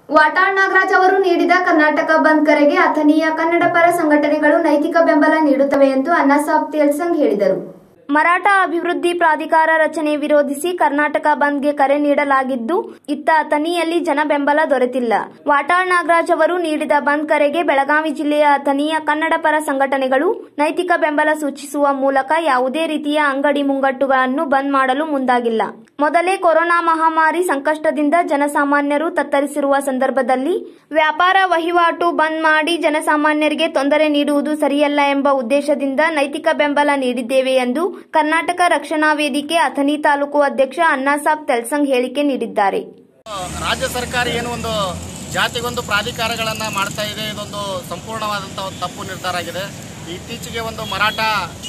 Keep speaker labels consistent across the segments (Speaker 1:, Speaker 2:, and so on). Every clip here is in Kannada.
Speaker 1: ವಾಟಾಳ್ ನಾಗರಾಜ್ ಅವರು ನೀಡಿದ ಕರ್ನಾಟಕ ಬಂದ್ ಕರೆಗೆ ಅಥಣಿಯ ಕನ್ನಡ ಪರ ಸಂಘಟನೆಗಳು ನೈತಿಕ ಬೆಂಬಲ ನೀಡುತ್ತವೆ ಎಂದು ಅನ್ನಸಾಬ್ ತೇಲ್ಸಂಗ್ ಹೇಳಿದರು ಮರಾಠ ಅಭಿವೃದ್ಧಿ ಪ್ರಾಧಿಕಾರ ರಚನೆ ವಿರೋಧಿಸಿ ಕರ್ನಾಟಕ ಬಂದ್ಗೆ ಕರೆ ನೀಡಲಾಗಿದ್ದು ಇತ್ತ ಅಥಣಿಯಲ್ಲಿ ಜನ ಬೆಂಬಲ ದೊರೆತಿಲ್ಲ ವಾಟಾಳ್ ನಾಗರಾಜ್ ಅವರು ನೀಡಿದ ಬಂದ್ ಕರೆಗೆ ಬೆಳಗಾವಿ ಜಿಲ್ಲೆಯ ಅಥಣಿಯ ಕನ್ನಡ ಪರ ಸಂಘಟನೆಗಳು ನೈತಿಕ ಬೆಂಬಲ ಸೂಚಿಸುವ ಮೂಲಕ ಯಾವುದೇ ರೀತಿಯ ಅಂಗಡಿ ಮುಂಗಟ್ಟುಗಳನ್ನು ಬಂದ್ ಮಾಡಲು ಮುಂದಾಗಿಲ್ಲ ಮೊದಲೇ ಕೊರೋನಾ ಮಹಾಮಾರಿ ಸಂಕಷ್ಟದಿಂದ ಜನಸಾಮಾನ್ಯರು ತತ್ತರಿಸಿರುವ ಸಂದರ್ಭದಲ್ಲಿ ವ್ಯಾಪಾರ ವಹಿವಾಟು ಬಂದ್ ಮಾಡಿ ಜನಸಾಮಾನ್ಯರಿಗೆ ತೊಂದರೆ ನೀಡುವುದು ಸರಿಯಲ್ಲ ಎಂಬ ಉದ್ದೇಶದಿಂದ ನೈತಿಕ ಬೆಂಬಲ ನೀಡಿದ್ದೇವೆ ಎಂದು ಕರ್ನಾಟಕ ರಕ್ಷಣಾ ವೇದಿಕೆ ಅಥಣಿ ತಾಲೂಕು ಅಧ್ಯಕ್ಷ ಅಣ್ಣಾಸಾಬ್ ತೆಲ್ಸಂಗ್ ಹೇಳಿಕೆ ನೀಡಿದ್ದಾರೆ
Speaker 2: ರಾಜ್ಯ ಸರ್ಕಾರ ಏನು ಒಂದು ಜಾತಿಗೊಂದು ಪ್ರಾಧಿಕಾರಗಳನ್ನ ಮಾಡ್ತಾ ಇದೆ ಇದೊಂದು ಸಂಪೂರ್ಣವಾದಂಥ ಒಂದು ತಪ್ಪು ನಿರ್ಧಾರ ಆಗಿದೆ ಇತ್ತೀಚೆಗೆ ಒಂದು ಮರಾಠ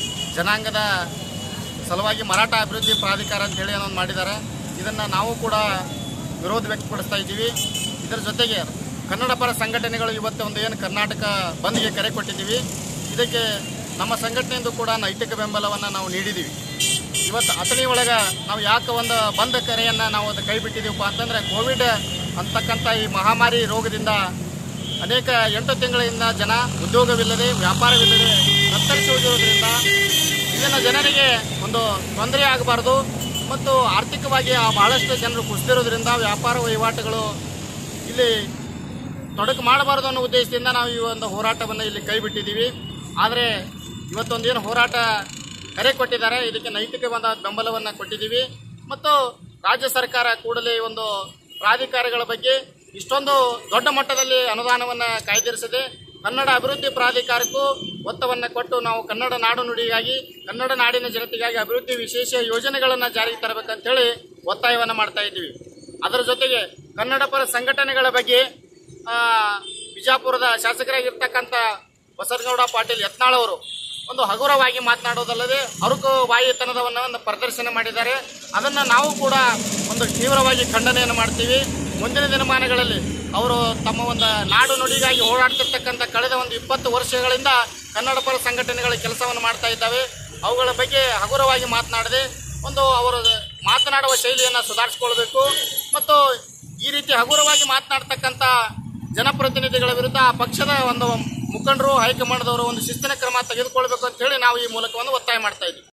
Speaker 2: ಜನಾಂಗದ ಸಲುವಾಗಿ ಮರಾಠ ಅಭಿವೃದ್ಧಿ ಪ್ರಾಧಿಕಾರ ಅಂತ ಹೇಳಿ ಏನೊಂದು ಮಾಡಿದ್ದಾರೆ ಇದನ್ನು ನಾವು ಕೂಡ ವಿರೋಧ ವ್ಯಕ್ತಪಡಿಸ್ತಾ ಇದ್ದೀವಿ ಇದರ ಜೊತೆಗೆ ಕನ್ನಡ ಪರ ಸಂಘಟನೆಗಳು ಇವತ್ತು ಒಂದು ಏನು ಕರ್ನಾಟಕ ಬಂದ್ಗೆ ಕರೆ ಕೊಟ್ಟಿದ್ದೀವಿ ಇದಕ್ಕೆ ನಮ್ಮ ಸಂಘಟನೆಯಿಂದ ಕೂಡ ನೈತಿಕ ಬೆಂಬಲವನ್ನು ನಾವು ನೀಡಿದ್ದೀವಿ ಇವತ್ತು ಅಥಣಿ ಒಳಗೆ ನಾವು ಯಾಕೆ ಒಂದು ಬಂದ ಕರೆಯನ್ನು ನಾವು ಅದು ಕೈ ಬಿಟ್ಟಿದ್ದೀವಪ್ಪ ಅಂತಂದ್ರೆ ಕೋವಿಡ್ ಅಂತಕ್ಕಂಥ ಈ ಮಹಾಮಾರಿ ರೋಗದಿಂದ ಅನೇಕ ಎಂಟು ತಿಂಗಳಿಂದ ಜನ ಉದ್ಯೋಗವಿಲ್ಲದೆ ವ್ಯಾಪಾರವಿಲ್ಲದೆ ತತ್ತರಿಸಿ ಹೋಗಿರೋದ್ರಿಂದ ಇದನ್ನು ಜನರಿಗೆ ಒಂದು ತೊಂದರೆ ಆಗಬಾರ್ದು ಮತ್ತು ಆರ್ಥಿಕವಾಗಿ ಆ ಬಹಳಷ್ಟು ಜನರು ಕುಸಿದಿರೋದ್ರಿಂದ ವ್ಯಾಪಾರ ವಹಿವಾಟುಗಳು ಇಲ್ಲಿ ತೊಡಕು ಮಾಡಬಾರದು ಅನ್ನೋ ಉದ್ದೇಶದಿಂದ ನಾವು ಈ ಒಂದು ಹೋರಾಟವನ್ನು ಇಲ್ಲಿ ಕೈ ಬಿಟ್ಟಿದ್ದೀವಿ ಆದರೆ ಇವತ್ತೊಂದು ಏನು ಹೋರಾಟ ಕರೆ ಕೊಟ್ಟಿದ್ದಾರೆ ಇದಕ್ಕೆ ನೈತಿಕವಾದ ಬೆಂಬಲವನ್ನು ಕೊಟ್ಟಿದ್ದೀವಿ ಮತ್ತು ರಾಜ್ಯ ಸರ್ಕಾರ ಕೂಡಲೇ ಈ ಒಂದು ಪ್ರಾಧಿಕಾರಗಳ ಬಗ್ಗೆ ಇಷ್ಟೊಂದು ದೊಡ್ಡ ಮಟ್ಟದಲ್ಲಿ ಅನುದಾನವನ್ನು ಕಾಯ್ದಿರಿಸಿದೆ ಕನ್ನಡ ಅಭಿವೃದ್ಧಿ ಪ್ರಾಧಿಕಾರಕ್ಕೂ ಒತ್ತವನ್ನು ಕೊಟ್ಟು ನಾವು ಕನ್ನಡ ನಾಡು ನುಡಿಗಾಗಿ ಕನ್ನಡ ನಾಡಿನ ಜನತೆಗಾಗಿ ಅಭಿವೃದ್ಧಿ ವಿಶೇಷ ಯೋಜನೆಗಳನ್ನು ಜಾರಿಗೆ ತರಬೇಕಂತೇಳಿ ಒತ್ತಾಯವನ್ನು ಮಾಡ್ತಾ ಇದ್ದೀವಿ ಅದರ ಜೊತೆಗೆ ಕನ್ನಡ ಪರ ಸಂಘಟನೆಗಳ ಬಗ್ಗೆ ಆ, ಬಿಜಾಪುರದ ಶಾಸಕರಾಗಿರ್ತಕ್ಕಂಥ ಬಸವನಗೌಡ ಪಾಟೀಲ್ ಯತ್ನಾಳ್ ಅವರು ಒಂದು ಹಗುರವಾಗಿ ಮಾತನಾಡೋದಲ್ಲದೆ ಹರುಕು ಬಾಯಿತನದವನ್ನು ಒಂದು ಪ್ರದರ್ಶನ ಮಾಡಿದ್ದಾರೆ ಅದನ್ನು ನಾವು ಕೂಡ ಒಂದು ತೀವ್ರವಾಗಿ ಖಂಡನೆಯನ್ನು ಮಾಡ್ತೀವಿ ಮುಂದಿನ ದಿನಮಾನಗಳಲ್ಲಿ ಅವರು ತಮ್ಮ ಒಂದು ನಾಡು ನುಡಿಗಾಗಿ ಹೋರಾಡ್ತಿರ್ತಕ್ಕಂಥ ಕಳೆದ ಒಂದು ಇಪ್ಪತ್ತು ವರ್ಷಗಳಿಂದ ಕನ್ನಡ ಪರ ಸಂಘಟನೆಗಳ ಕೆಲಸವನ್ನು ಮಾಡ್ತಾ ಇದ್ದಾವೆ ಅವುಗಳ ಬಗ್ಗೆ ಹಗುರವಾಗಿ ಮಾತನಾಡದೆ ಒಂದು ಅವರು ಮಾತನಾಡುವ ಶೈಲಿಯನ್ನು ಸುಧಾರಿಸಿಕೊಳ್ಬೇಕು ಮತ್ತು ಈ ರೀತಿ ಹಗುರವಾಗಿ ಮಾತನಾಡ್ತಕ್ಕಂಥ ಜನಪ್ರತಿನಿಧಿಗಳ ವಿರುದ್ಧ ಆ ಪಕ್ಷದ ಒಂದು ಮುಖಂಡರು ಹೈಕಮಾಂಡ್ದವರು ಒಂದು ಶಿಸ್ತಿನ ಕ್ರಮ ತೆಗೆದುಕೊಳ್ಬೇಕು ಅಂತ ಹೇಳಿ ನಾವು ಈ ಮೂಲಕ ಒಂದು ಒತ್ತಾಯ ಮಾಡ್ತಾ ಇದ್ದೀವಿ